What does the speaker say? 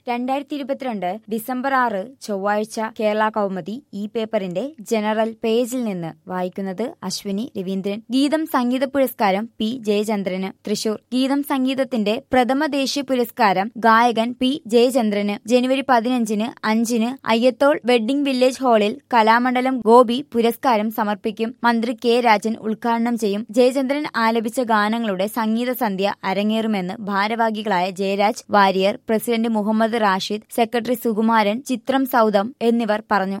രണ്ടായിരത്തി ഇരുപത്തിരണ്ട് ഡിസംബർ ആറ് ചൊവ്വാഴ്ച കേരള കൗമുദി ഈ പേപ്പറിന്റെ ജനറൽ പേജിൽ നിന്ന് വായിക്കുന്നത് അശ്വിനി രവീന്ദ്രൻ ഗീതം സംഗീത പുരസ്കാരം പി ജയചന്ദ്രന് തൃശൂർ ഗീതം സംഗീതത്തിന്റെ പ്രഥമ ദേശീയ പുരസ്കാരം ഗായകൻ പി ജയചന്ദ്രന് ജനുവരി പതിനഞ്ചിന് അഞ്ചിന് അയ്യത്തോൾ വെഡ്ഡിംഗ് വില്ലേജ് ഹാളിൽ കലാമണ്ഡലം ഗോപി പുരസ്കാരം സമർപ്പിക്കും മന്ത്രി കെ രാജൻ ഉദ്ഘാടനം ചെയ്യും ജയചന്ദ്രൻ ആലപിച്ച ഗാനങ്ങളുടെ സംഗീത സന്ധ്യ അരങ്ങേറുമെന്ന് ഭാരവാഹികളായ ജയരാജ് വാര്യർ പ്രസിഡന്റ് മുഹമ്മദ് റാഷിദ് സെക്രട്ടറി സുകുമാരൻ ചിത്രം സൗദം എന്നിവർ പറഞ്ഞു